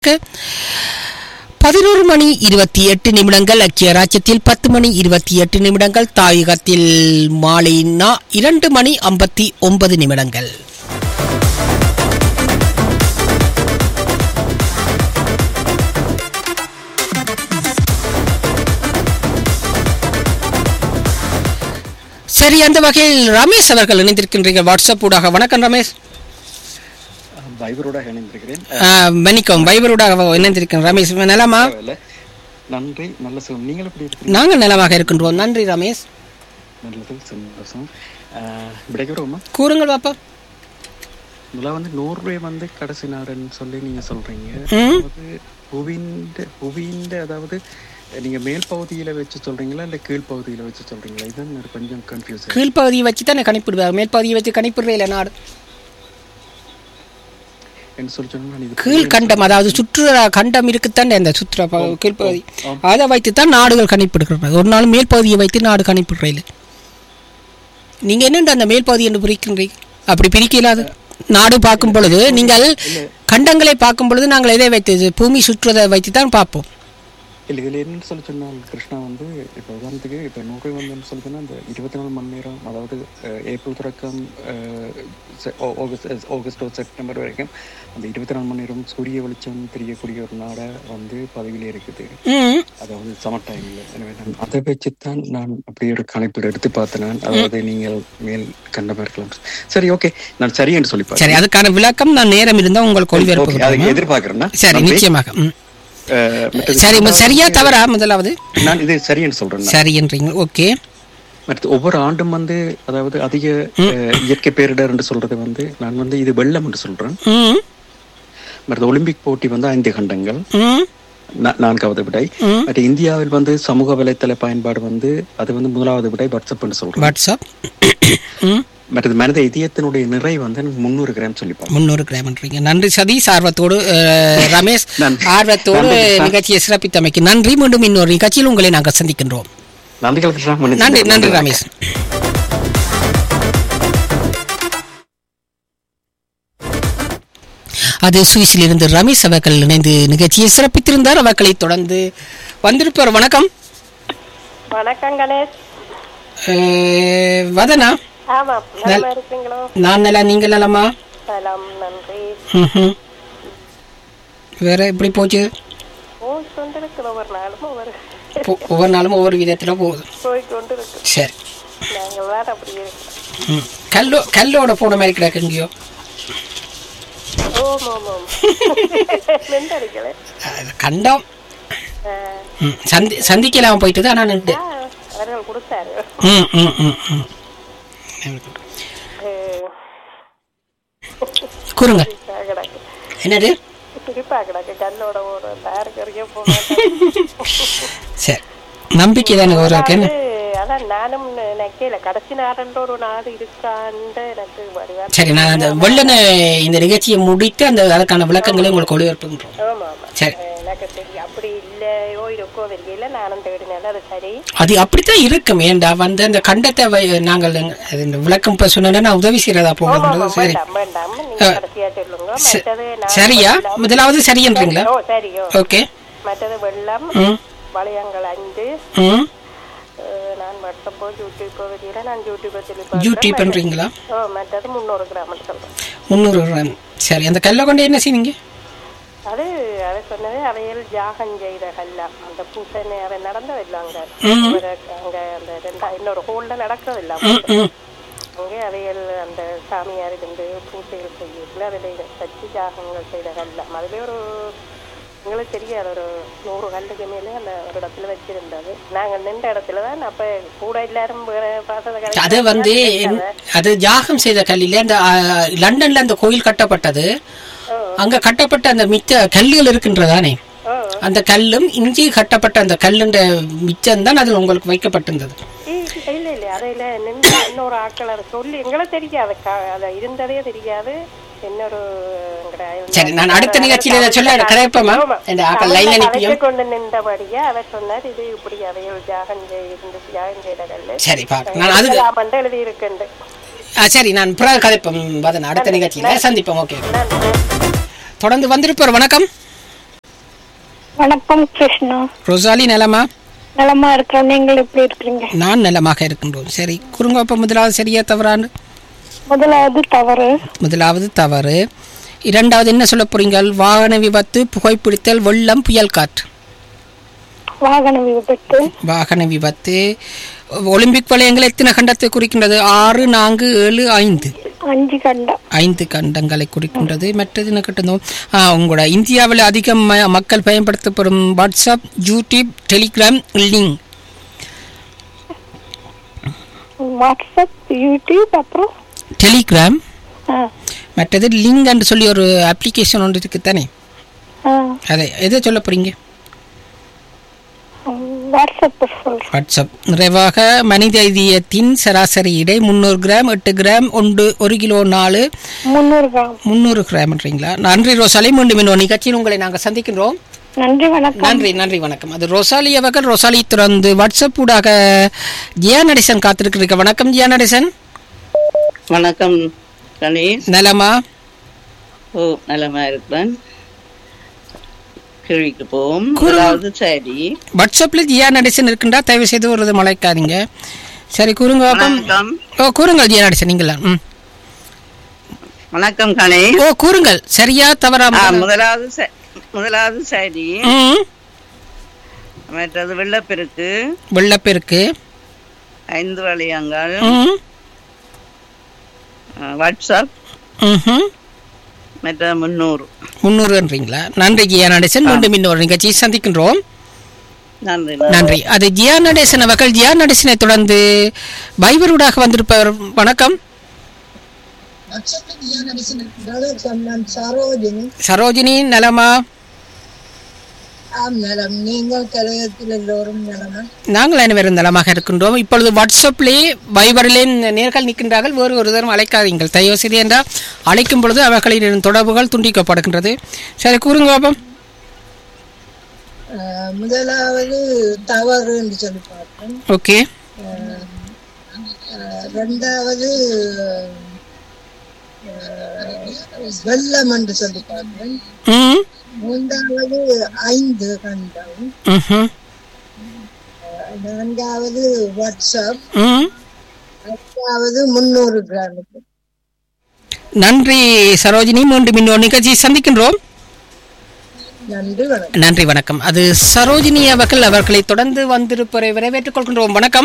பதினோரு மணி இருபத்தி எட்டு நிமிடங்கள் ஐக்கிய ராஜ்யத்தில் பத்து மணி இருபத்தி எட்டு நிமிடங்கள் தாயகத்தில் மாலை நா இரண்டு மணி ஐம்பத்தி ஒன்பது நிமிடங்கள் சரி அந்த வகையில் ரமேஷ் அவர்கள் இணைந்திருக்கின்றீர்கள் வாட்ஸ்அப் ஊடாக வணக்கம் ரமேஷ் வைபரோட இணைந்திருக்கிறேன் ஆ, மன்னிக்கவும் வைபரூடாக இணைந்திருக்கிறேன் ரமேஷ் நலமா பரவாயில்ல. நன்றி நல்ல சுகம் நீங்கள் எப்படி இருக்கிறீங்க நாங்கள் நலமாக இருக்கின்றோம் நன்றி ரமேஷ் நல்லது சந்தோஷம் விடைக்கிறோமா கூறுங்கள் பாப்பா முதல்ல வந்து நோர்வே வந்து கடைசி நாடுன்னு சொல்லி நீங்க சொல்றீங்க ம். அதாவது புவிந்த புவிந்த அதாவது நீங்க மேல் பகுதியில வச்சு சொல்றீங்களா இல்ல கீழ் பகுதியில வச்சு சொல்றீங்களா இதுதான் எனக்கு கொஞ்சம் கன்ஃபியூஸ் கீழ்ப்பகுதியை வச்சு தானே கணிப்பிடுவாங்க மேற்பகுதியை வச்சு கணிப்பிடுறே இல்லை நாடு என்ன சொல்லி சொன்னா நான் இது கீழ்கண்டம் அதாவது சுற்றுலா கண்டம் இருக்குத்தானே அந்த சுற்றுலா ப- கீழ்ப்பகுதி அதை வைத்து தான் நாடுகள் கணிப்பிடுகிறது ஒரு நாள் மேற்பகுதியை வைத்து நாடு கணிப்பிடுறே இல்லை நீங்க என்னென்று அந்த மேற்பகுதி என்று பிரிக்கின்றீங்க அப்படி பிரிக்க இல்லாது நாடு பார்க்கும் பொழுது நீங்கள் கண்டங்களை பார்க்கும் பொழுது நாங்கள் எதை வைத்து பூமி சுற்றுவதை வைத்து தான் பார்ப்போம் இல்ல இதுல என்னன்னு சொல்லி சொன்னால் கிருஷ்ணா வந்து இப்போ உதாரணத்துக்கு இப்போ நோர்வே வந்து சொல்லி சொன்னா இந்த இருபத்தி நாலு மணி நேரம் அதாவது அஹ், ஏப்ரல் தொடக்கம் அஹ், செ- ஆ- ஆகஸ்ட் ஆகஸ்ட் ஒரு செப்டம்பர் வரைக்கும் அந்த இருபத்தி நாலு மணி நேரம் சூரிய வெளிச்சம் தெரியக்கூடிய ஒரு நாடா வந்து பதவியிலே இருக்குது ம் அதாவது சம்மர் டைம்ல எனவே நான் அதை வச்சுத்தான் நான் அப்படியே ஒரு கணிப்பீடு எடுத்து பார்த்தேன் நான். அதாவது நீங்கள் மேல் கண்டமா இருக்கலாம் சரி ஓகே நான் சரியென்று சொல்லி சரி அதுக்கான விளக்கம் நான் நேரம் இருந்தால் உங்களுக்கு ஓகே அதை ஒளிபரப்பு எதிர்பார்க்கிறேன்னா சரி நிச்சயமாக ம். மற்றது சரி மு- சரியா தவறா முதலாவது நான் இது சரியென்று சொல்றேன் நான். சரி என்றீங்க ஓகே அடுத்து ஒவ்வொரு ஆண்டும் வந்து அதாவது அதிக அஹ், இயற்கை பேரிடர் என்று சொல்றது வந்து நான் வந்து இது வெள்ளம் என்று சொல்றேன் ம் மற்ற ஒலிம்பிக் போட்டி வந்து ஐந்து கண்டங்கள் ம் நா- நான்காவது விடை ம். மற்ற இந்தியாவில் வந்து சமூக வலைத்தள பயன்பாடு வந்து அது வந்து முதலாவது விடை வாட்ஸ்அப் என்று சொல்றேன் வாட்ஸ்அப் ம் மற்றது மனித இதயத்தினுடைய நிறை வந்து முந்நூறு கிராம் சொல்லிப்பாங்க முன்னூறு கிராம்ன்றீங்க நன்றி சதீஷ் ஆர்வத்தோடு அஹ், ரமேஷ் நன்றி. ஆர்வத்தோடு நன்றி, கிருஷ்ணா. நிகழ்ச்சியை சிறப்பித்தமைக்கு நன்றி மீண்டும் இன்னொரு நிகழ்ச்சியில் உங்களை நாங்கள் சந்திக்கின்றோம் நன்றிகள் கிருஷ்ணா மன்னிச்சு நன்றி நன்றி ரமேஷ் அது சுவிஸில் இருந்து ரமேஷ் அவர்கள் இணைந்து நிகழ்ச்சியை சிறப்பித்திருந்தார் அவர்களை தொடர்ந்து வந்திருப்பார் வணக்கம் வணக்கம் கணேஷ் அஹ், வதனா ஆமாம் நல்லா இருக்கீங்களோ நான் நல்லா நீங்கள் நலமா சலாம் நன்றி ம்ஹும். வேற எப்படி போச்சு போய் கொண்டு இருக்குது ஒவ்வொரு நாளும் ஒவ்வொரு ஒ- ஒவ்வொரு நாளும் ஒவ்வொரு விதத்துல போகுது போய் கொண்டு இருக்கு சரி நாங்கள் வேற அப்படி இருக்கோம் ம். கல்லோ கல்லோட போன மாதிரி கிடக்கு எங்கேயோ ஓம் ஓம் ஓம் நின்றடிக்கல அது கண்டம் ம். சந்தி சந்திக்கலாம் போயிட்டு தான் நான் நின்று அவர்கள் கொடுத்தாரு ம் ம் ம் ம் அஹ், கூறுங்க சிரிப்பா கிடக்கு என்னது சிரிப்பா கிடக்கு கல்லோட ஒரு தாருக்கு வரைக்கும் போக சரி நம்பிக்கை தானே ஒரு என்ன அதான் நானும் நினைக்கல கடைசி நாடுன்ற ஒரு நாடு இருக்கான்னு எனக்கு வடிவா சரி நான் அந்த வெள்ளன இந்த நிகழ்ச்சியை முடித்து அந்த அதுக்கான விளக்கங்களை உங்களுக்கு ஒளிபரப்புகின்றோம் ஆமா ஆமா சரி எனக்கு தெரியும் அப்படி இல்லையோ இருக்கோ தெரியல நானும் தேடினால அது சரி அது அப்படித்தான் இருக்கும் ஏண்டா வந்து அந்த கண்டத்தை வை- நாங்கள் அது இந்த விளக்கம் இப்ப சொன்னா நான் உதவி செய்யறதா ஆமா, ஆமா, போகிறது சரி வேண்டாம் வேண்டாம் நீங்க கடைசியா சொல்லுங்க ச- மற்றது நான் சரியா முதலாவது சரின்றீங்களா ஓ சரியோ ஓகே மற்றது வெள்ளம் ம் வளையங்கள் ஐந்து ம் அஹ், நான் வாட்ஸ்அப்போ யூடியூப்போ வெளியில நான் யூடியூப்பை சொல்லி யூடியூப் பண்றீங்களா ஓ மற்றது முந்நூறு கிராம் சொல்றேன் முந்நூறு ரூபாய் சரி அந்த கல்லை கொண்டு என்ன செய்வீங்க அது அதை சொன்னது அவையில் ஜாகம் செய்த கல்லாம் அந்த பூசனை அதை நடந்ததில்லை அங்க ம். ஒரு அங்க அந்த ரெண்டா இன்னொரு ஹோல்ல நடக்கிறதில்ல ம் ம் அங்கே அவைகள் அந்த சாமியார் இருந்து பூசைகள் செய்யல அதில் வச்சு ஜாகங்கள் செய்த கல்லாம் அதுலேயே ஒரு எங்களுக்கு தெரியாது ஒரு நூறு கல்லுக்கு மேலே அந்த ஒரு இடத்துல வச்சிருந்தது நாங்கள் நின்ற இடத்துல தான் அப்போ கூட எல்லாரும் வேற பார்த்தத அது வந்து என்- அது யாகம் செய்த கல்லில அந்த ஆ, லண்டன்ல அந்த கோயில் கட்டப்பட்டது அங்க கட்டப்பட்ட அந்த மிச்ச கல்லுகள் இருக்கின்றதானே ஓ அந்த கல்லும் இஞ்சி கட்டப்பட்ட அந்த கல்லுன்ற மிச்சம் தான் அதில் உங்களுக்கு வைக்கப்பட்டிருந்தது இல்ல இல்ல இல்ல அதையில நின்று இன்னொரு ஆட்கள் அதை சொல்லி எங்களுக்கு தெரியாது க- அது இருந்ததே தெரியாது இன்னொரு எங்கட அயல் சரி நான் அடுத்த நிகழ்ச்சியில இதை சொல்ல கதைப்பமா ஆமா. இந்த ஆக்கள் லைன்ல தமிழ்ல நிற்பியும் அழைத்துக் கொண்டு நின்றபடியே அவர் சொன்னார் இது இப்படி அவையில் ஜாகம் இருந்து ஜாகம் செய்த கல்லு சரி பாக்க நான் அது வந்து எழுதி இருக்குண்டு ஆ, சரி நான் பிறகு கதைப்போம் வதன் அடுத்த நிகழ்ச்சியில சந்திப்போம் ஓகே நன்றி தொடர்ந்து வந்திருப்பார் வணக்கம் வணக்கம் கிருஷ்ணா ரொசாலி நலமா நலமா இருக்கிறோம் நீங்கள் எப்படி இருக்கிறீங்க நான் நலமாக இருக்கின்றோம் சரி குறுங்கோப்ப முதலாவது சரியா தவறான்னு முதலாவது தவறு முதலாவது தவறு இரண்டாவது என்ன சொல்ல போறீங்க வாகன விபத்து புகைப்பிடித்தல் வெள்ளம் புயல் காற்று வாகன விபத்து வாகன விபத்து ஒலிம்பிக் வளையங்கள் எத்தனை கண்டத்தை குறிக்கின்றது ஆறு நான்கு ஏழு ஐந்து அஞ்சு கண்டம் ஐந்து கண்டங்களை குறிக்கின்றது மற்றது என்ன கட்டணும் ஆ, உங்களோட இந்தியாவில் அதிகம் ம- மக்கள் பயன்படுத்தப்படும் WhatsApp YouTube Telegram link WhatsApp YouTube அப்புறம் டெலிகிராம் ஆ, மற்றது லிங்க் என்று சொல்லி ஒரு அப்ளிகேஷன் ஒன்று இருக்கு தானே ஆ, அதை எதை சொல்ல போறீங்க வாட்ஸ்அப் சொல்றேன் வாட்ஸ்அப் நிறைவாக மனித இதயத்தின் சராசரி இடை முந்நூறு கிராம் எட்டு கிராம் ஒன்று ஒரு கிலோ நாலு முந்நூறு கிராம் முந்நூறு கிராம்ன்றீங்களா நன்றி ரோசாலி மீண்டும் இன்னொரு நிகழ்ச்சியில் உங்களை நாங்கள் சந்திக்கின்றோம் நன்றி வணக்கம் நன்றி நன்றி வணக்கம் அது ரொசாலி அவர்கள் ரொசாலி திறந்து வாட்ஸ்அப் ஊடாக ஜியா நடேசன் காத்திருக்கிறீங்க வணக்கம் ஜியா நடேசன் வணக்கம் கணேஷ் நலமா ஓ நலமா இருக்கிறேன் கேள்விக்கு போவோம் முதலாவது சரி வாட்ஸ்அப்ல ஜியா நடேசன் இருக்குண்டா தயவு செய்து ஒரு இது மலைக்காதீங்க சரி கூறுங்க பாப்போம் வணக்கம் ஓ கூறுங்கள் ஜியா நடேசன் நீங்களா ம் வணக்கம் கணேஷ் ஓ கூறுங்கள் சரியா தவறா ஆ, முதலாவது ச- முதலாவது சரி ம் மற்றது வெள்ளப்பெருக்கு வெள்ளப்பெருக்கு ஐந்து வளையங்கள் ம் ஆ, வாட்ஸ்அப் ம்ஹும். மற்ற முந்நூறு முந்நூறுன்றீங்களா நன்றி ஜியா நடேசன் மீண்டும் இன்னொரு நிகழ்ச்சியை சந்திக்கின்றோம் நன்றி நன்றி அது ஜியா நடேசன் அவர்கள் ஜியா நடேசனை தொடர்ந்து பைபரூடாக வந்திருப்பவர் வணக்கம் நான் சரோஜினி சரோஜினி நலமா ஆம் நலம் நீங்கள் கழகத்தில் எல்லோரும் நலமா நாங்கள் அனைவரும் நலமாக இருக்கின்றோம் இப்பொழுது வாட்ஸ்அப்லே பைபரிலே நேர்கள் நிற்கின்றார்கள் வேறு ஒரு தரம் அழைக்காதீங்கள் தயவு செய்து என்றால் அழைக்கும் பொழுது அவர்களின் தொடர்புகள் துண்டிக்கப்படுகின்றது சரி கூறுங்க பாப்போம் அஹ், முதலாவது தவறு என்று சொல்லி பார்த்தேன் ஓகே அஹ், ரெண்டாவது அஹ், வெள்ளம் என்று சொல்லி பார்த்தேன் ம் மூன்றாவது ஐந்து கண்டம் ம்ஹும். அஹ், நான்காவது வாட்ஸ்அப் ம் ஐந்தாவது முன்னூறு கிராமுக்கு நன்றி சரோஜினி மீண்டும் இன்னொரு நிகழ்ச்சியை சந்திக்கின்றோம் நன்றி வணக்கம் நன்றி வணக்கம் அது சரோஜினி அவர்கள் அவர்களை தொடர்ந்து வந்திருப்பதை வரவேற்றுக் கொள்கின்றோம் வணக்கம்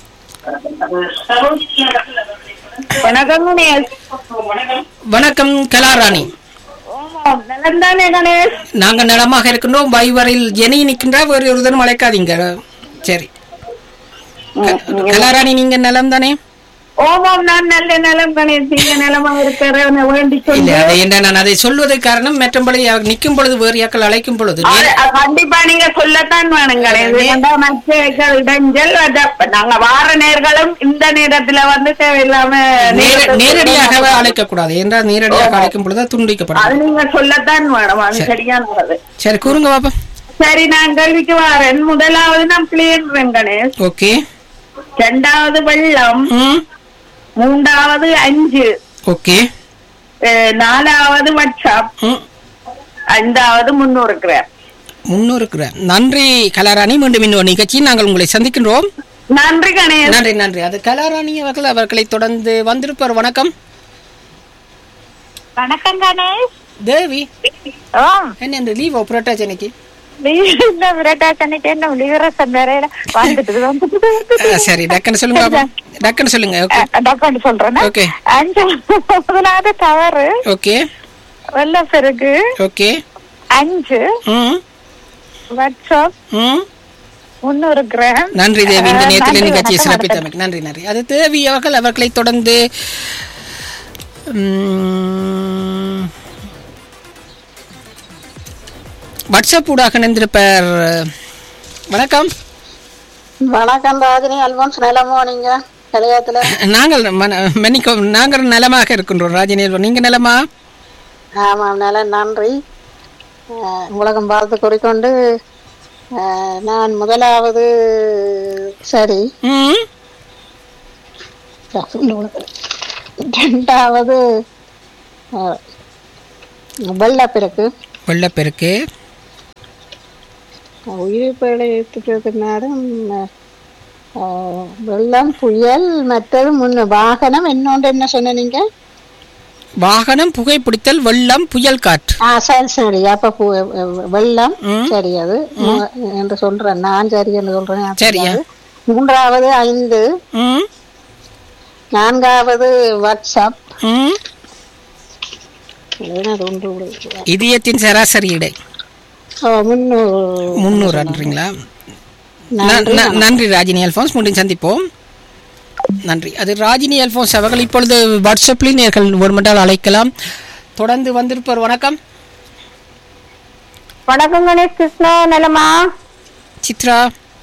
வணக்கம் கணேஷ் வணக்கம் கலாராணி நலம் தானே கணேஷ் நாங்கள் நலமாக இருக்கின்றோம் வைவரில் ஜெனி நிற்கின்றா வேறு ஒரு தரம் அழைக்காதீங்க சரி க- கலாராணி நீங்க நலம் தானே ஓமாம் நான் நல்ல நலம் கணேஷ் நீங்க நலமா இருக்கிற வேண்டி இல்ல சொல்லி அதை என்ன நான் அதை சொல்வதற்கு காரணம் மற்றபடி அவர் நிற்கும் பொழுது வேறு யாக்கள் அழைக்கும் பொழுது அது- அது கண்டிப்பா நீங்க சொல்லத்தான் வேணும் கணேஷ் ஏண்டா மற்ற இடைஞ்சல் அது அப்ப நாங்க வார நேர்களும் இந்த நேரத்துல வந்து தேவையில்லாம நேர- நேரத்தை நேரடியாக அழைக்க கூடாது என்றால் நேரடியாக அழைக்கும் பொழுது அது துண்டிக்கப்படும் அது நீங்க சொல்லத்தான் வேணும் அது சரியானது சரி கூறுங்க பாப்பா சரி நான் கேள்விக்கு வரேன் முதலாவது நான் பிளேன் கணேஷ் ஓகே இரண்டாவது வெள்ளம் ம் மூன்றாவது அஞ்சு ஓகே அஹ் நாலாவது வாட்ஸ்அப் ம் ஐந்தாவது முன்னூறு கிராம் முன்னூறு கிராம் நன்றி கலாராணி மீண்டும் இன்னொரு நிகழ்ச்சியில் நாங்கள் உங்களை சந்திக்கின்றோம் நன்றி கணேஷ் நன்றி நன்றி அது கலாராணி அவர்கள் அவர்களை தொடர்ந்து வந்திருப்பார் வணக்கம் வணக்கம் கணேஷ் தேவி ஓ என்ன இந்த லீவ் புரட்டாச்சு இன்னைக்கு இந்த விரட்டாச்சனைக்கு என்ன விவரசம் வேற வந்துட்டு வந்துட்டு ஆ, சரி டக்குன்னு சொல்லுங்க பாப்போம். டக்குன்னு சொல்லுங்க ஓகே டப்பாண்டு சொல்றேன் ஓகே அஞ்சு முதலாவது தவறு ஓகே வெள்ள பெருகு ஓகே அஞ்சு ம் வாட்ஸ்அப் ம் முன்னூறு கிராம் நன்றி தேவி இந்த ஆ, நேரத்தில் நன்றி, நிகழ்ச்சியை வணக்கம், சிறப்பித்தமைக்கு நன்றி நன்றி அது தேவி அவர்கள் அவர்களை தொடர்ந்து ம், வாட்ஸ்அப் ஊடாக இணைந்திருப்பார் வணக்கம் வணக்கம் ராஜினி அல்போன்ஸ் நிலமோ நீங்க கலையத்துல நாங்கள் மன- மன்னிக்கவும் நாங்கள் நலமாக இருக்கின்றோம் ராஜினி நீங்க நலமா ஆமாம் நல்ல நன்றி அஹ், உலகம் பார்த்து கூறிக்கொண்டு அஹ், நான் முதலாவது சரி ம் ரெண்டாவது அஹ், வெள்ளப்பெருக்கு வெள்ளப்பெருக்கு உயிர் பிழைத்துக்கிறதுனாலும் வெள்ளம் புயல் மற்றது முன்ன வாகனம் இன்னொன்று என்ன சொன்ன நீங்க வாகனம் புகைப்பிடித்தல் வெள்ளம் புயல் காற்று ஆ சரி சரி அப்ப பு- வெள்ளம் சரி அது மு- என்று சொல்றேன் நான் சரி என்று சொல்றேன் சரியா. மூன்றாவது ஐந்து ம் நான்காவது வாட்ஸ்அப் ம் அது ஒன்று கூட. இதயத்தின் சராசரி இடை ஓ, முன்னூறு முந்நூறு அன்றீங்களா ந- ந- நன்றி ராஜினி அல்போன்ஸ் மீண்டும் சந்திப்போம் நன்றி அது ராஜினி அல்போன்ஸ் அவர்கள் இப்பொழுது வாட்ஸ்அப்பில் நேர்கள் ஒருமண்டால் அழைக்கலாம் தொடர்ந்து வந்திருப்பார் வணக்கம் வணக்கம் கணேஷ் கிருஷ்ணா நலமா சித்ரா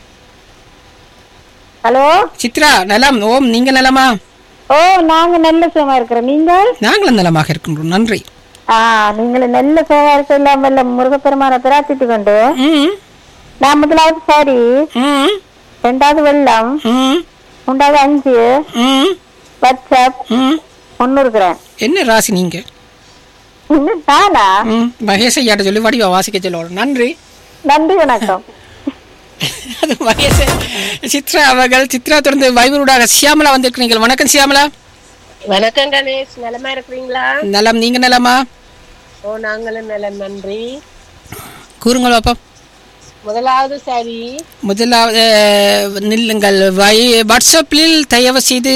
ஹலோ சித்ரா நலம் ஓம் நீங்க நலமா ஓ நாங்க நல்ல சுகமா இருக்கிறோம் நீங்கள் நாங்களும் நலமாக இருக்கின்றோம் நன்றி ஆ நீங்களும் நல்ல சுகமா இருக்க இல்லாம முருகப்பெருமான பிரார்த்தித்து கொண்டு ம் நான் முதலாவது சாரி ம் ரெண்டாவது வெள்ளம் ம் மூன்றாவது அஞ்சு ம் வாட்ஸ்அப் ம் ஒன்னு இருக்கிறேன் என்ன ராசி நீங்க இன்னும் தானா ம் மகேஷ் ஐயாட்ட சொல்லி வடிவா வாசிக்க சொல்லுவோம் நன்றி நன்றி வணக்கம் அது மகேஷ் சித்ரா அவர்கள் சித்ரா தொடர்ந்து வைபரூடாக சியாமலா வந்திருக்கிறீர்கள் வணக்கம் சியாமலா வணக்கம் கணேஷ் நலமா இருக்கிறீங்களா நலம் நீங்க நலமா ஓ நாங்களும் நலம் நன்றி கூறுங்கள் பாப்பா முதலாவது சரி முதலாவது அஹ், நில்லுங்கள் வை வாட்ஸ்அப்பில் தயவு செய்து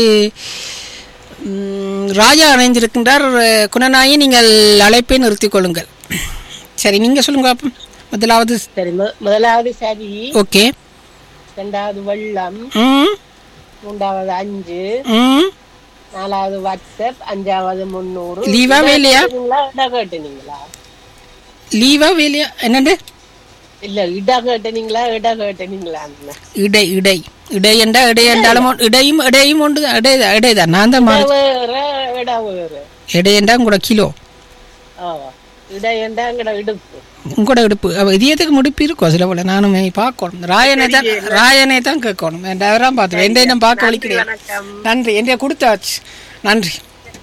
ம், ராஜா இணைந்திருக்கின்றார் அஹ், குணநாயகி நீங்கள் அழைப்பை நிறுத்திக் கொள்ளுங்கள் சரி நீங்க சொல்லுங்க பாப்பா முதலாவது சரி மு- முதலாவது சரி ஓகே ரெண்டாவது வெள்ளம் ம் மூன்றாவது அஞ்சு ம் நாலாவது வாட்ஸ்அப் அஞ்சாவது முந்நூறு லீவா வேலையா? இட கேட்டுனீங்களா லீவா வேலையா என்னண்டு இல்ல இட கேட்டுனீங்களா இட கேட்டுனீங்களா இடை இடை இடை என்றா இடை என்றாலும் ஒன்று- இடையும் இடையும் ஒன்று தான். இடை தான் இடை தான் நான் தான் மாறி வேற இட வேறு இடை என்றா உங்களோட கிலோ ஓ இட என்றா எங்கட இடுப்பு உங்களோட இடுப்பு அவ இதயத்துக்கு முடிப்பு இருக்கும் சில போல நானுமே பார்க்கணும் ராயனை தான் ராயனை தான் கேட்கணும் ரெண்டாயிரம் பார்த்து எந்த இன்னும் பார்க்க வழி கிடையாது நன்றி என்னைய கொடுத்தாச்சு நன்றி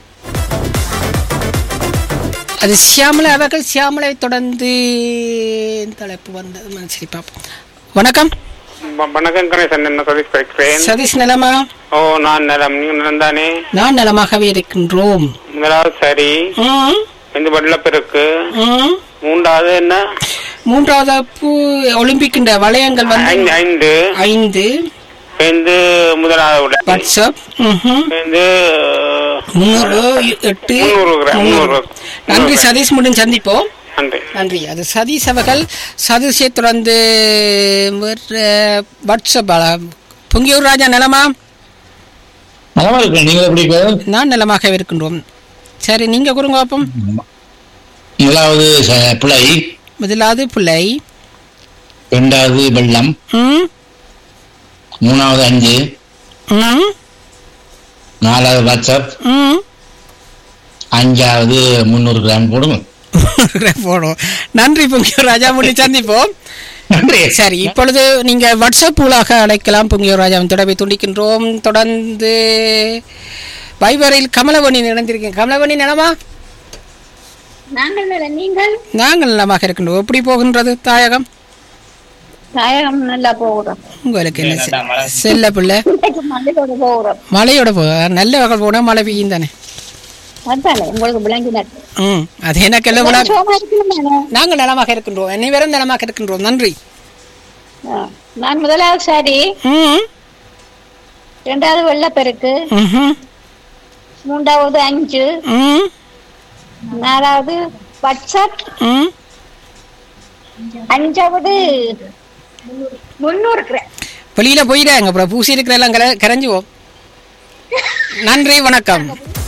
அது சியாமலை அவர்கள் சியாமலை தொடர்ந்து தலைப்பு வந்தது ம, சரி பார்ப்போம் வணக்கம் வ- வணக்கம் கணேசன் என்ன சதீஷ் பேசுகிறேன் சதீஷ் நலமா ஓ நான் நலம் நீங்க நலம் தானே நான் நலமாகவே இருக்கின்றோம் முதலாவது சரி ம், இந்த வெள்ளப்பெருக்கு ம். மூன்றாவது என்ன மூன்றாவது பூ ஒலிம்பிக் இந்த வளையங்கள் வந்து ஐந்து ஐந்து ஐந்து ஐந்து முதலாவது உடை வாட்ஸ்அப் ம்ஹும். ஐந்து முந்நூறு எட்டு முந்நூறு கிராம், முந்நூறு. முந்நூறு. நன்றி சதீஷ் முடிஞ்சு சந்திப்போம் நன்றி நன்றி அது சதீஷ் அவர்கள் சதீஷை தொடர்ந்து வேற வாட்ஸ்அப் பொங்கியூர் ராஜா நலமா நலமா இருக்கு நீங்க எப்படி இருக்கு? நான் நலமாக இருக்கின்றோம் சரி நீங்க கொடுங்க பாப்போம் முதலாவது ச- பிழை முதலாவது பிள்ளை இரண்டாவது வெள்ளம் ம் மூணாவது அஞ்சு ம் நாலாவது வாட்ஸ்அப் ம் அஞ்சாவது முந்நூறு கிராம் போடுங்க போடும் நன்றி பொங்கியூர் ராஜா முடி சந்திப்போம் நன்றி சரி இப்பொழுது நீங்க வாட்ஸ்அப் ஊடாக அழைக்கலாம் பொங்கியூர் ராஜாவின் தொடர்பை துண்டிக்கின்றோம் தொடர்ந்து வைபரில் கமலவணி இணைந்திருக்கேன் கமலவணி நலமா நாங்கள் நீங்கள் நாங்கள் நலமாக இருக்கின்றோம் எப்படி போகின்றது தாயகம் தாயகம் நல்லா போகிறோம் உங்களுக்கு என்ன செ- செல்ல பிள்ளை இன்னைக்கு மலையோட போகிறோம் மழையோட போ நல்ல வகை போனா மழை பெய்யும் தானே அதானே உங்களுக்கு விளங்கினார் ம் அது எனக்கு எல்லாம் விளா- சுகமா இருக்கணும் நாங்கள் நலமாக இருக்கின்றோம் அனைவரும் நலமாக இருக்கின்றோம் நன்றி நான் முதலாவது சாரி ம் இரண்டாவது வெள்ளப்பெருக்கு ம்ஹும். மூன்றாவது அஞ்சு ம் நாலாவது வாட்ஸ்அப் ம் அஞ்சாவது முன்னூறு கிராம் வெளியில போயிடாங்க அப்புறம் பூசி இருக்கிற எல்லாம் கர கரைஞ்சுவோம் நன்றி வணக்கம்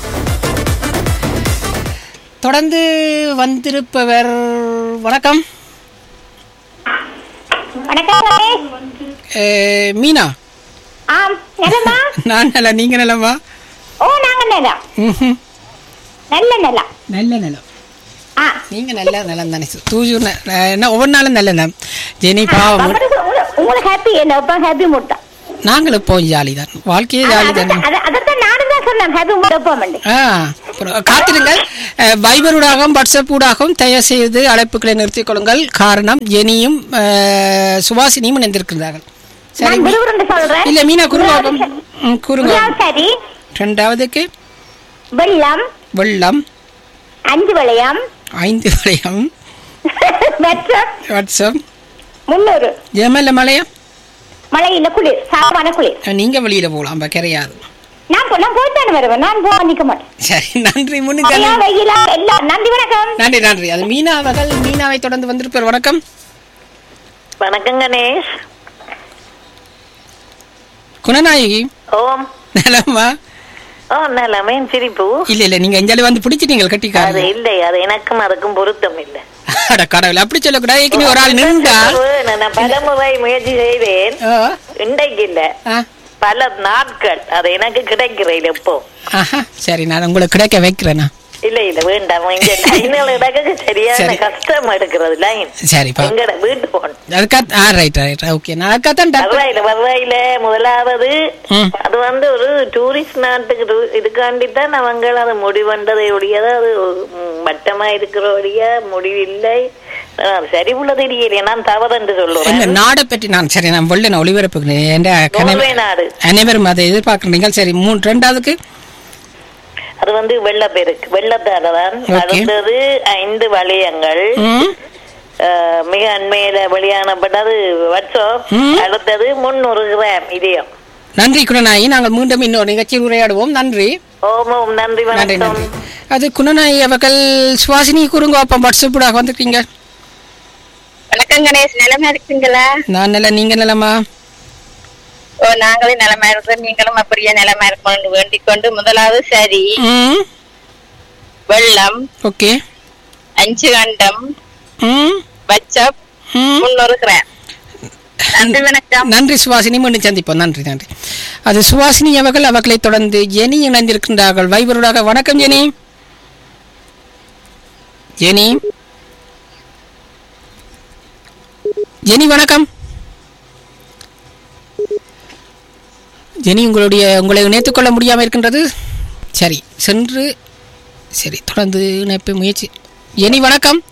தொடர்ந்து வந்திருப்பவர் வணக்கம் வணக்கம் அஹ், மீனா ஆம் நலமா நான் நலம் நீங்க நலமா ஓ நாங்க நலம் ம்ஹும். நல்ல நலம் நல்ல நலம் ஆ நீங்க நல்ல நலம் தானே தூஜூர் ந- அஹ், என்ன ஒவ்வொரு நாளும் நல்ல நலம் ஜெனி பாவம் உங்களுக்கு ஹாப்பி என்ன இப்ப ஹாப்பி முட்டா நாங்கள் இப்போ ஜாலி தான் வாழ்க்கையே ஜாலி தானே அத- அதத்தான் நானும் தான் சொன்னேன் ஹாப்பி முட்டை ஆ அப்புறம் காத்திருங்கள் அஹ், வைபரூடாகவும் வாட்ஸ்அப் ஊடாகவும் தயவு செய்து அழைப்புகளை நிறுத்திக் கொள்ளுங்கள் காரணம் ஜெனியும் அஹ், சுவாசினியும் இணைந்திருக்கிறார்கள் சரி நான் விறுவிறுன்னு சொல்றேன் இல்ல மீனா குறுங்க குறுங்க முதலாவது சரி ரெண்டாவதுக்கு வெள்ளம் வெள்ளம் அஞ்சு வளையம் ஐந்து வளையம் வெற்றம் வாட்ஸ்அப் முன்னூறு ஜெமல்ல மலையம் மழையில குளிர் சாமான குளிர் நீங்க வெளியில போகலாம் கிடையாது நான் போ- நான் போய்த்தானே வருவேன் நான் போக நிக்க மாட்டேன் சரி நன்றி மழையா முன்னுக்கு வெயிலா எல்லாம் நன்றி வணக்கம் நன்றி நன்றி அது மீனா அவர்கள் மீனாவை தொடர்ந்து வந்திருப்பார் வணக்கம் வணக்கம் கணேஷ் குணநாயகி ஓம் நலமா ஓ நிலைமை சிரிப்பு இல்ல இல்ல நீங்க எஞ்சாலும் வந்து பிடிச்சிட்டீங்க அது கட்டிக்காரு இல்லை அது எனக்கும் அதுக்கும் பொருத்தம் இல்லை அட கடவுள் அப்படி சொல்லக்கூடாது ஏற்கனவே ஒரு ஆள் நின்றா நான் பலமுறை முயற்சி செய்தேன் இன்றைக்கு இல்ல பல நாட்கள் அது எனக்கு கிடைக்கிறேன் எப்போ ஆஹா சரி நான் உங்களுக்கு கிடைக்க வைக்கிறேண்ணா இல்ல இல்ல வேண்டாம் இங்க லைன்கள் இடக்கு சரியான சரி. கஷ்டம் எடுக்கிறது லைன் சரிப்பா எங்கட வீட்டு போன் அதுக்கா ஆ ரைட் ரைட் ஓகே நான் அதுக்காகத்தான் டக்கு- வருவாயில வருவாயில முதலாவது ம். அது வந்து ஒரு டூரிஸ்ட் நாட்டுக்கு டு- இதுக்காண்டி தான் அவங்க அது முடிவண்டதை ஒழியத அது ம், வட்டமா இருக்கிற ஒழிய முடிவில்லை அஹ், சரி உள்ள தெரியலையே நான் தவறு என்று இல்ல சொல்லுவேன் நாடை பற்றி நான் சரி நான் வெள்ள நான் ஒளிபரப்புகிறேன் என்ற நோர்வே நாடு அனைவரும் அதை எதிர்பார்க்குறீங்க சரி மூணு ரெண்டாவதுக்கு அது வந்து வெள்ளப்பெருக்கு வெள்ளத்தால தான் Okay. அடுத்தது ஐந்து வளையங்கள் ம் அஹ், மிக அண்மையில வெளியானப்பட்டது வாட்ஸ்அப் ம். அடுத்தது முன்னூறு கிராம் இதயம் நன்றி குணநாயகி நாங்கள் மீண்டும் இன்னொரு நிகழ்ச்சியில் உரையாடுவோம் நன்றி ஓம் ஓம் நன்றி நன்றி வணக்கம் நன்றி அது குணநாயகி அவர்கள் சுவாசினி குறுங்க அப்போ வாட்ஸ்அப்புடாக வந்திருக்கீங்க வணக்கம் கணேஷ் நிலைமை இருக்குங்களா நான் நல்ல நீங்க நலமா ஓ நாங்களும் நிலைமை இருக்கிறோம் நீங்களும் அப்படியே நிலைமை இருக்கணும்னு வேண்டிக் கொண்டு முதலாவது சரி ம் வெள்ளம் ஓகே அஞ்சு கண்டம் ம் வச்சப் முன்னூறு கிராம் நன்றி வணக்கம் நன்றி சுவாசினி மீண்டும் சந்திப்போம் நன்றி நன்றி அது சுவாசினி அவர்கள் அவர்களை தொடர்ந்து ஜெனி இணைந்திருக்கின்றார்கள் வைபருடாக வணக்கம் ஜெனி ஜெனி ஜெனி வணக்கம் ஜெனி உங்களுடைய உங்களை இணைத்துக் கொள்ள முடியாமல் இருக்கின்றது சரி சென்று சரி தொடர்ந்து இணைப்பு முயற்சி ஜெனி வணக்கம்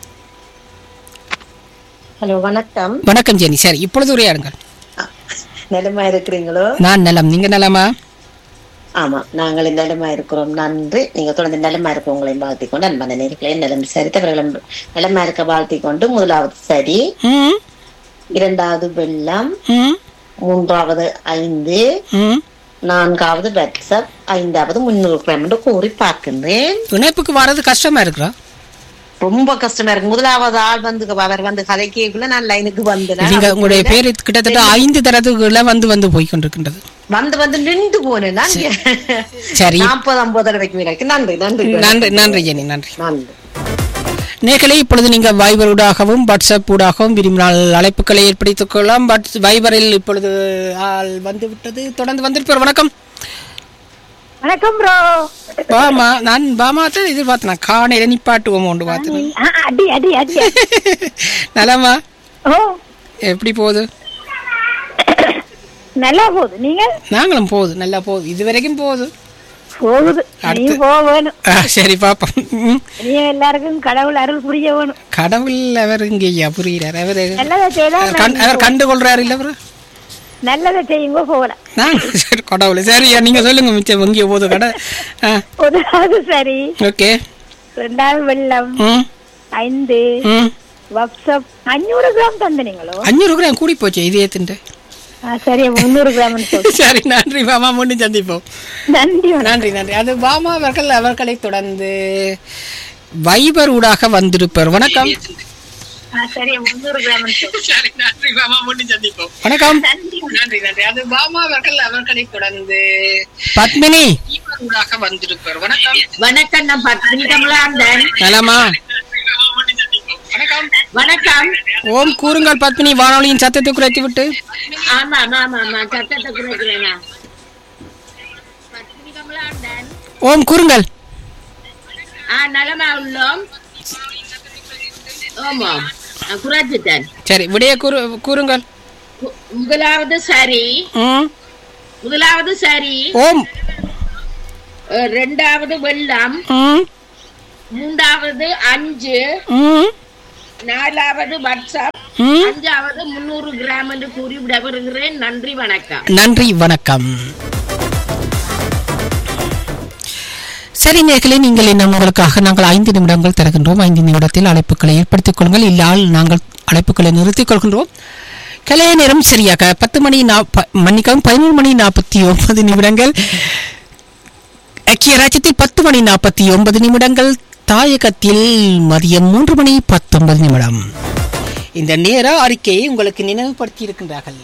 ஹலோ வணக்கம் வணக்கம் ஜெனி சரி இப்பொழுது உரையாடுங்கள் நலமா இருக்கிறீங்களோ நான் நலம் நீங்க நலமா ஆமா நாங்கள் நலமா இருக்கிறோம் நன்றி நீங்க தொடர்ந்து நலமா இருக்க உங்களையும் வாழ்த்தி கொண்டு அன்பான நேர்களை நலம் சரித்தவர்களும் நலமா இருக்க வாழ்த்தி கொண்டு முதலாவது சரி ம் இரண்டாவது வெள்ளம் ம் மூன்றாவது ஐந்து ம் நான்காவது வாட்ஸ்அப் ஐந்தாவது முன்னூறு கிராம் என்று கூறி பார்க்கின்றேன் இணைப்புக்கு வர்றது கஷ்டமா இருக்குறா ரொம்ப கஷ்டமா இருக்கு முதலாவது ஆள் வந்து அவர் வந்து கதைக்குள்ள நான் லைனுக்கு வந்தேன் நீங்க உங்களுடைய பேர் கிட்டத்தட்ட ஐந்து தரத்துக்குள்ள வந்து வந்து போய் கொண்டிருக்கின்றது வந்து வந்து நின்று போனேன் நான் சரி. நாற்பது ஐம்பது தடவைக்கு மேலே நன்றி நன்றி நன்றி நன்றி ஜெனி நன்றி நன்றி நேர்களை இப்பொழுது நீங்க வைபர் ஊடாகவும் வாட்ஸ்அப் ஊடாகவும் விரும்பினால் அழைப்புகளை ஏற்படுத்திக் கொள்ளலாம் பட் வைபரில் இப்பொழுது ஆள் வந்து விட்டது தொடர்ந்து வந்திருப்பார் வணக்கம் வணக்கம் ப்ரோ பாமா நான் பாமா தான் எதிர்பார்த்தேன் நான் காணையில நிப்பாட்டுவோம் ஒன்று பார்த்தேன் அடி அடி அடி நலமா ஓ எப்படி போகுது நல்லா போகுது நீங்க நாங்களும் போகுது நல்லா போகுது இது வரைக்கும் போகுது போகுது நீ அடுத்து- போக வேணும் ஆ, சரி பாப்போம் ம். நீ எல்லாருக்கும் கடவுள் அருள் புரிய வேணும் கடவுள் அவர் இங்க ஐயா புரிகிறார் அவர் நல்லதை செய்தா அவர் கண்- அவர் கண்டுகொள்றாரு இல்ல அவரு நல்லதை செய்யுங்க போகலாம் நான் சரி கடவுள் சரியா நீங்க சொல்லுங்க மிச்சம் எங்கேயோ போகுது கடை முதலாவது சரி ஓகே ரெண்டாவது வெள்ளம் ம் ஐந்து ம் வாட்ஸ்அப் அஞ்சூறு கிராம் தந்தனீங்களோ அஞ்சூறு கிராம் கூடி போச்சு இது ஏத்துண்டு ஆ, சரி முந்நூறு கிராம் சரி நன்றி பாமா முன்னு சந்திப்போம் நன்றி நன்றி நன்றி அது பாமா அவர்கள் அவர்களை தொடர்ந்து வைபர் ஊடாக வந்திருப்பார் வணக்கம் சரி முந்நூறு கிராம் சரி நன்றி பாமா முன்னு சந்திப்போம் வணக்கம் நன்றி நன்றி அது பாமா அவர்கள் அவர்களை தொடர்ந்து பத்மினி ஊடாக வந்திருப்பார் வணக்கம் வணக்கம் நான் பத்மினி கமலாந்தன் நலமா வணக்கம் ஓம் கூறுங்கள் பத்மினி வானொலியின் சத்தத்தை குறைத்து விட்டு ஆமா ஆமா ஆமா ஆமா சத்தத்தை குறைக்கிறேனா பத்மினி கமலாந்தன் ஓம் கூறுங்கள் ஆ நலமா உள்ளோம் ஆமா குறைச்சிட்டேன் சரி விடைய கூறு கூறுங்கள் முதலாவது சரி ம் முதலாவது சரி ஓம் அஹ், ரெண்டாவது வெள்ளம் ம் மூன்றாவது அஞ்சு ம் நாலாவது வாட்ஸ்அப் ம். அஞ்சாவது முன்னூறு கிராம் என்று கூறி விடைபெறுகிறேன் நன்றி வணக்கம் நன்றி வணக்கம் சரி நேர்களே நீங்கள் என்ன உங்களுக்காக நாங்கள் ஐந்து நிமிடங்கள் தருகின்றோம் ஐந்து நிமிடத்தில் அழைப்புகளை ஏற்படுத்திக் கொள்ளுங்கள் இல்லால் நாங்கள் அழைப்புகளை நிறுத்திக் கொள்கின்றோம் கலைய நேரம் சரியாக பத்து மணி நாப்ப மன்னிக்கவும் பதினொரு மணி நாற்பத்தி ஒன்பது நிமிடங்கள் ஐக்கிய ராஜ்யத்தில் பத்து மணி நாற்பத்தி ஒன்பது நிமிடங்கள் தாயகத்தில் மதியம் மூன்று மணி பத்தொன்பது நிமிடம் இந்த நேர அறிக்கையை உங்களுக்கு நினைவுபடுத்தி இருக்கின்றார்கள்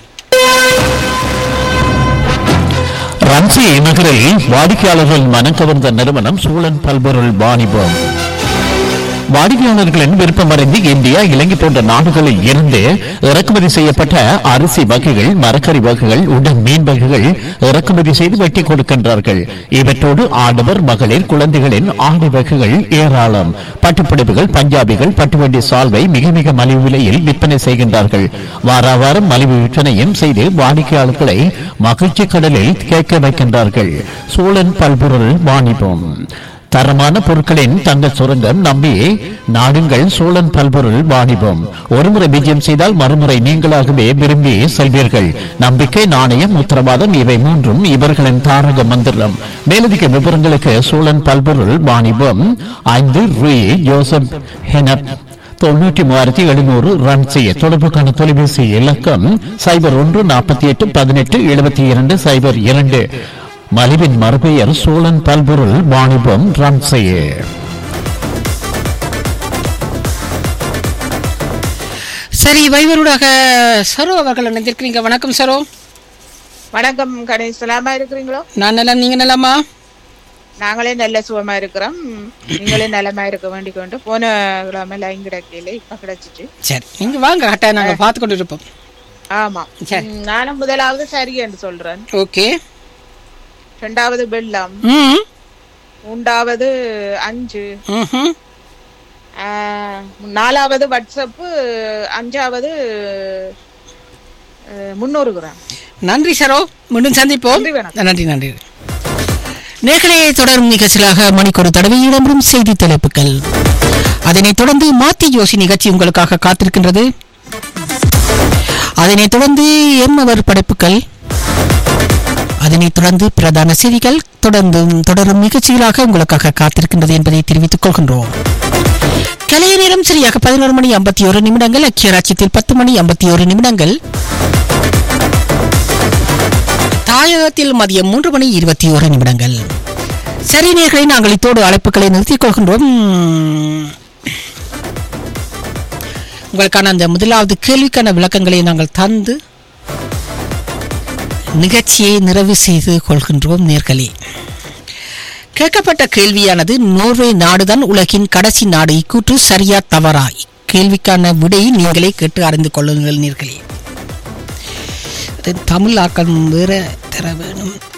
ரன்சி நகரில் வாடிக்கையாளர்கள் மனம் கவர்ந்த நிறுவனம் சூழன் பல்பொருள் வாணிபம் வாடிக்கையாளர்களின் விருப்பமறிந்து இந்தியா இலங்கை போன்ற நாடுகளில் இருந்து இறக்குமதி செய்யப்பட்ட அரிசி வகைகள் மரக்கறி வகைகள் உடன் மீன் வகைகள் இறக்குமதி செய்து வெட்டி கொடுக்கின்றார்கள் இவற்றோடு ஆடவர் மகளிர் குழந்தைகளின் ஆடை வகைகள் ஏராளம் பட்டுப்புடவைகள் பஞ்சாபிகள் பட்டுவண்டி சால்வை மிக மிக மலிவு விலையில் விற்பனை செய்கின்றார்கள் வார வாரம் மலிவு விற்பனையும் செய்து வாடிக்கையாளர்களை மகிழ்ச்சி கடலில் கேட்க வைக்கின்றார்கள் சூழன் பல்பொருள் வாணிபம் தரமான பொருட்களின் தங்க சுரங்கம் நம்பி நாடுங்கள் சோழன் பல்பொருள் வாணிபம் ஒருமுறை விஜயம் செய்தால் மறுமுறை நீங்களாகவே விரும்பி செல்வீர்கள் நம்பிக்கை நாணயம் உத்தரவாதம் இவை மூன்றும் இவர்களின் தாரக மந்திரம் மேலதிக விவரங்களுக்கு சோழன் பல்பொருள் வாணிபம் ஐந்து ரூ ஜோசப் ஹெனப் தொண்ணூற்றி மூவாயிரத்தி எழுநூறு ரன் செய்ய தொடர்புக்கான தொலைபேசி இலக்கம் சைபர் ஒன்று நாற்பத்தி எட்டு பதினெட்டு எழுபத்தி இரண்டு சைபர் இரண்டு மலிவின் மறுபெயர் சோழன் பல்பொருள் வாணிபம் ரன் செய்ய சரி வைவருடாக சரோ அவர்கள் நினைந்திருக்கிறீங்க வணக்கம் சரோ வணக்கம் கணேஷ் நலமா இருக்கிறீங்களோ நான் நல்லா நீங்க நலமா நாங்களே நல்ல சுகமா இருக்கிறோம் நீங்களே நலமா இருக்க வேண்டிக் கொண்டு போன கிழமை லைன் கிடைக்கல இப்ப கிடைச்சிச்சு சரி நீங்க வாங்க கட்டாயம் நாங்க பார்த்து கொண்டு இருப்போம் ஆமா சரி. ம், நானும் முதலாவது சரி என்று சொல்றேன் ஓகே இரண்டாவது வெள்ளம் ம் மூன்றாவது அஞ்சு ம்ஹும். ஆ, நாலாவது வாட்ஸ்அப் அஞ்சாவது அஹ், முந்நூறு கிராம் நன்றி சரோ மீண்டும் சந்திப்போம் நன்றி, வணக்கம். நன்றி நன்றி நேர்களே தொடரும் நிகழ்ச்சியாக மணிக்கொரு தடவை இடம்பெறும் செய்தி தலைப்புகள் அதனைத் தொடர்ந்து மாத்தி யோசி நிகழ்ச்சி உங்களுக்காக காத்திருக்கின்றது அதனைத் தொடர்ந்து எம் அவர் படைப்புகள் அதனைத் தொடர்ந்து பிரதான செய்திகள் தொடர்ந்து தொடரும் நிகழ்ச்சிகளாக உங்களுக்காக காத்திருக்கின்றது என்பதை தெரிவித்துக் கொள்கின்றோம் கலைய நேரம் சரியாக பதினோரு மணி ஐம்பத்தி ஒரு நிமிடங்கள் ஐக்கிய ராஜ்யத்தில் பத்து மணி ஐம்பத்தி ஒரு நிமிடங்கள் தாயகத்தில் மதியம் மூன்று மணி இருபத்தி ஒரு நிமிடங்கள் சரி நேர்களை நாங்கள் இத்தோடு அழைப்புகளை நிறுத்திக் கொள்கின்றோம் உங்களுக்கான அந்த முதலாவது கேள்விக்கான விளக்கங்களை நாங்கள் தந்து நிகழ்ச்சியை நிறைவு செய்து கொள்கின்றோம் நேர்களே கேட்கப்பட்ட கேள்வியானது நோர்வே நாடுதான் உலகின் கடைசி நாடு இக்கூற்று சரியா தவறா கேள்விக்கான விடையை நீங்களே கேட்டு அறிந்து கொள்ளுங்கள் நேர்களே அது தமிழ் ஆக்கம் வேற தர வேணும்